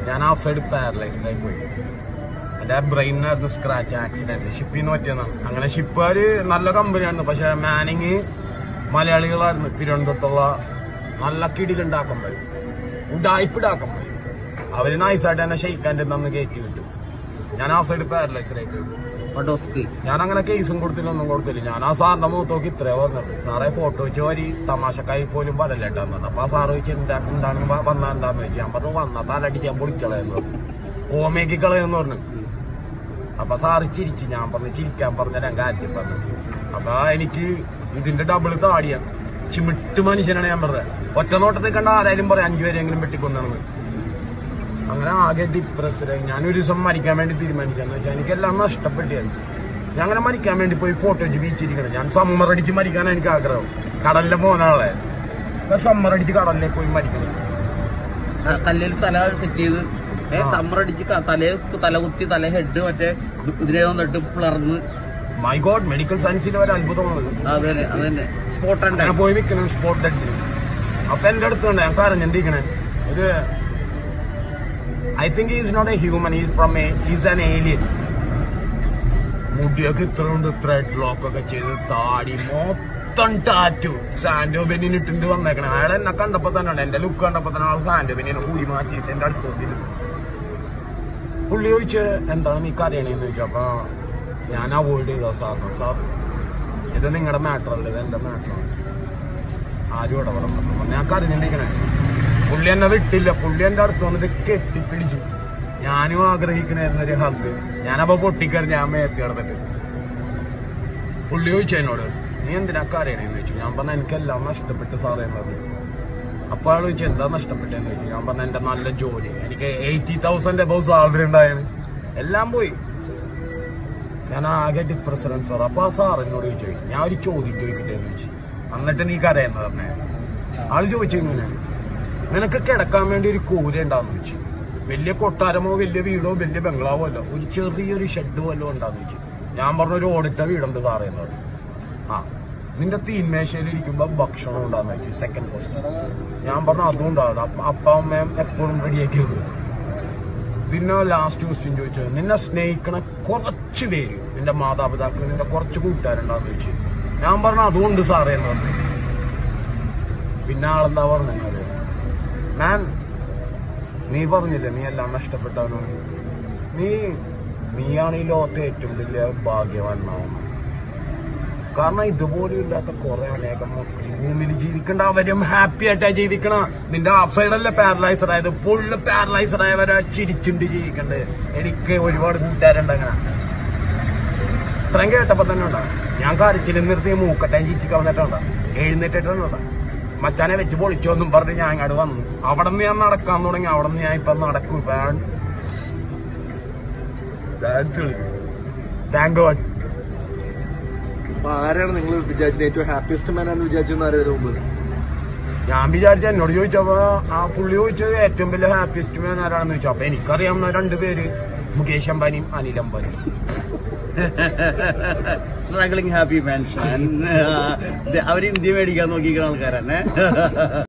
ഞാൻ half side പാരലൈസ്ഡായി പോയി എന്റെ ബ്രെയിനായിരുന്നു സ്ക്രാച്ച് ആക്സിഡന്റ് ഷിപ്പിൽ നിന്ന് പറ്റിയതാണ് അങ്ങനെ ഷിപ്പുകാര് നല്ല കമ്പനിയായിരുന്നു പക്ഷെ മാനിങ് മലയാളികളായിരുന്നു തിരുവനന്തപുരത്തുള്ള നല്ല കിടിലുണ്ടാക്കുമ്പോൾ ഉഡായിപ്പിടാക്കുമ്പോൾ അവര് നൈസായിട്ട് എന്നെ ഷെയ്ക്കാൻ്റെ തന്ന് കയറ്റി വിട്ടു ഞാൻ ഹാഫ് സൈഡ് പാരലൈസ്ഡായി പോയി പട്ടോസ്കി ഞാൻ അങ്ങനെ കേസും കൊടുത്തില്ല ഒന്നും കൊടുത്തില്ല ഞാൻ ആ സാറിന്റെ മുഖത്തോക്ക് ഇത്രേ പറഞ്ഞത് സാറേ ഫോട്ടോ വെച്ച് വരി തമാശക്കായി പോലും പറയല്ലേട്ടാന്ന് പറഞ്ഞു അപ്പൊ ആ സാറ് ചോദിച്ചു എന്താ എന്താണെന്ന് പ- വന്നാ എന്താന്ന് ചോദിച്ചു ഞാൻ പറഞ്ഞു വന്ന തലടിക്കാൻ പൊളിച്ചളയെന്ന് പറഞ്ഞു കോമേക്ക് കളയെന്ന് പറഞ്ഞു അപ്പൊ സാറ് ചിരിച്ചു ഞാൻ പറഞ്ഞു ചിരിക്കാൻ പറഞ്ഞ ഞാൻ കാര്യം പറഞ്ഞു അപ്പൊ എനിക്ക് ഇതിന്റെ ഡബിൾ താടിയാണ് ചിമിട്ട് മനുഷ്യനാണ് ഞാൻ പറഞ്ഞത് ഒറ്റ നോട്ടത്തിൽ കണ്ട ആരായാലും പറയാം അഞ്ചുപേരെങ്കിലും വെട്ടിക്കൊന്നാണെന്ന് അങ്ങനെ ആകെ ഡിപ്രസ്ഡ് ഞാൻ ഒരു ദിവസം മരിക്കാൻ വേണ്ടി തീരുമാനിച്ചെന്ന് വെച്ചാൽ എനിക്കെല്ലാം നഷ്ടപ്പെട്ടിയാണ് ഞാൻ അങ്ങനെ മരിക്കാൻ വേണ്ടി പോയി ഫോട്ടോ വെച്ച് ബീച്ചിരിക്കണം ഞാൻ സമ്മർ അടിച്ച് മരിക്കാൻ എനിക്ക് ആഗ്രഹം കടലിലെ പോകുന്നാളെ സമ്മർ അടിച്ച് കടലിലേക്ക് പോയി മരിക്കണം കല്ലിൽ തല സെറ്റ് ചെയ്ത് ആ. സമ്മർ അടിച്ച് ക- തലയെ തല കുത്തി തല ഹെഡ് മറ്റേ ഇതിനെ വന്നിട്ട് പിളർന്ന് മൈ ഗോഡ് മെഡിക്കൽ സയൻസിൽ ഒരു അത്ഭുതമാണ് അതന്നെ അതന്നെ സ്പോട്ട് ഞാൻ ഉണ്ടായി പോയി നിൽക്കണം സ്പോട്ട് അടിച്ച് അപ്പൊ എന്റെ അടുത്തുണ്ട് ഞാൻ കരഞ്ഞിരിക്കണേ ഒരു I think is not a human is from a is an alien മുടിയൊക്കെ ഇത്ര ഉണ്ട് ത്രെഡ് ലോക്ക് ഒക്കെ ചെയ്ത് താടി മൊത്തം ടാറ്റു സാൻഡോ ബെന്നിന് ഇട്ടിട്ട് വന്നേക്കണേ അയാൾ എന്നെ കണ്ടപ്പോ തന്നെ എന്റെ ലുക്ക് കണ്ടപ്പോ തന്നെ ആൾ സാൻഡോ ബെന്നിനെ കൂടി മാറ്റിയിട്ട് എന്റെ അടുത്ത് വന്നിരുന്നു പുള്ളി ചോദിച്ച് എന്താണ് നീ കരയണേന്ന് ചോദിച്ചു അപ്പൊ ഞാൻ അവോയ്ഡ് ചെയ്ത സാറിന് സാർ ഇത് നിങ്ങളുടെ മാറ്റർ അല്ല ഇത് എന്റെ മാറ്ററാണ് ആരും ഇടപെടണം പറഞ്ഞു. ഞാൻ കരഞ്ഞിരിക്കണേ പുള്ളി എന്നെ വിട്ടില്ല പുള്ളി എന്റെ അടുത്ത് വന്നിട്ട് കെട്ടിപ്പിടിച്ചു ഞാനും ആഗ്രഹിക്കണായിരുന്നു ഒരു ഹഗ് ഞാനപ്പോ പൊട്ടിക്കറിഞ്ഞ ഞാൻ മേത്തി കിടന്നിട്ട് പുള്ളി ചോദിച്ചു എന്നോട് നീ എന്തിനാ കരയണേന്ന് ചോദിച്ചു ഞാൻ പറഞ്ഞ എനിക്കെല്ലാം നഷ്ടപ്പെട്ടു സാറേ എന്ന് പറഞ്ഞു അപ്പൊ ആൾ ചോദിച്ചു എന്താ നഷ്ടപ്പെട്ടെന്ന് ചോദിച്ചു ഞാൻ പറഞ്ഞ എന്റെ നല്ല ജോലി എനിക്ക് എയ്റ്റി തൗസൻഡ് എബവ് സാലറി ഉണ്ടായാണ് എല്ലാം പോയി ഞാൻ ആകെ ഡിപ്രഷൻ സാർ അപ്പൊ ആ സാർ എന്നോട് ചോദിച്ചു ഞാൻ ഒരു ചോദ്യം ചോദിക്കട്ടെ എന്ന് ചോദിച്ചു എന്നിട്ട് നീ കരയെന്ന് പറഞ്ഞേ ആള് ചോദിച്ചു ഇങ്ങനെയാണ് നിനക്ക് കിടക്കാൻ വേണ്ടി ഒരു കൂര ഉണ്ടാന്ന് ചോദിച്ചു വലിയ കൊട്ടാരമോ വലിയ വീടോ വലിയ ബംഗ്ലാവോ അല്ല ഒരു ചെറിയൊരു ഷെഡ് വല്ലതും ഉണ്ടാന്ന് ചോദിച്ചു ഞാൻ പറഞ്ഞ ഒരു ഓടിട്ട വീടുണ്ട് സാറേ എന്ന് പറഞ്ഞു ആ നിന്റെ തീന്മേശയിൽ ഇരിക്കുമ്പോ ഭക്ഷണം ഉണ്ടാന്ന് ചോദിച്ചു സെക്കൻഡ് ക്വസ്റ്റ്യൻ ഞാൻ പറഞ്ഞു അതും ഉണ്ടാവും അപ്പ അപ്പ അമ്മയും എപ്പോഴും റെഡിയാക്കി വെക്കും പിന്നെ ലാസ്റ്റ് ക്വസ്റ്റ്യൻ ചോദിച്ചത് നിന്നെ സ്നേഹിക്കണ കുറച്ച് പേര് നിന്റെ മാതാപിതാക്കൾ നിന്റെ കുറച്ച് കൂട്ടുകാരുണ്ടാന്ന് ചോദിച്ചു ഞാൻ പറഞ്ഞു അതുകൊണ്ട് സാറേ എന്ന് പറഞ്ഞു പിന്നെ ആളെന്താ പറഞ്ഞത് ഞാൻ നീ പറഞ്ഞില്ലേ നീ എല്ലാം നഷ്ടപ്പെട്ടവനോ നീ നീയാണ് ഈ ലോകത്തെ ഏറ്റവും വലിയ ഭാഗ്യവാനാവുന്നത് കാരണം ഇതുപോലും ഇല്ലാത്ത കുറെ അനേകം മക്കൾ ഈ ഭൂമിയിൽ ജീവിക്കണ്ട അവരും ഹാപ്പി ആയിട്ടാ ജീവിക്കണ നിന്റെ ഹാഫ് സൈഡല്ലേ പാരലൈസഡ് ആയത് ഫുള്ള് പാരലൈസഡ് ആയവരെ ചിരിച്ചുണ്ട് ജീവിക്കണ്ടേ എനിക്ക് ഒരുപാട് കൂട്ടുകാരുണ്ട് അങ്ങനെ ഇത്രയും കേട്ടപ്പോ തന്നെ ഉണ്ടാവും ഞാൻ കരച്ചിൽ നിർത്തി മൂക്കട്ടയും ചീറ്റി കളഞ്ഞിട്ടുണ്ട എഴുന്നേറ്റിട്ടുണ്ട മച്ചാനെ വെച്ച് പൊളിച്ചോന്നും പറഞ്ഞ് ഞാൻ അങ്ങോട്ട് വന്നു അവിടെ നിന്ന് ഞാൻ നടക്കാൻ തുടങ്ങി അവിടെ നിന്ന് ഞാൻ ഇപ്പൊ നടക്കും ഇപ്പൊ ഡാൻസ് കളിക്കും താങ്ക് ഗോഡ് അപ്പൊ ആരാണ് നിങ്ങൾ വിചാരിച്ചത് ഏറ്റവും ഹാപ്പിയസ്റ്റ് മാൻ എന്ന് വിചാരിച്ചെന്ന് അറിയാതെ മുമ്പ് ഞാൻ വിചാരിച്ച എന്നോട് ചോദിച്ചപ്പോ ആ പുള്ളി ചോദിച്ചത് ഏറ്റവും വലിയ ഹാപ്പിയസ്റ്റ് മാൻ ആരാണെന്ന് ചോദിച്ചു അപ്പൊ എനിക്കറിയാവുന്ന രണ്ട് പേര് മുകേഷ് അംബാനിയും അനിൽ അംബാനിയും സ്ട്രഗ്ലിംഗ് ഹാപ്പി മാൻ അവർ ഇന്ത്യ മേടിക്കാൻ നോക്കിക്കുന്ന ആൾക്കാരാണ്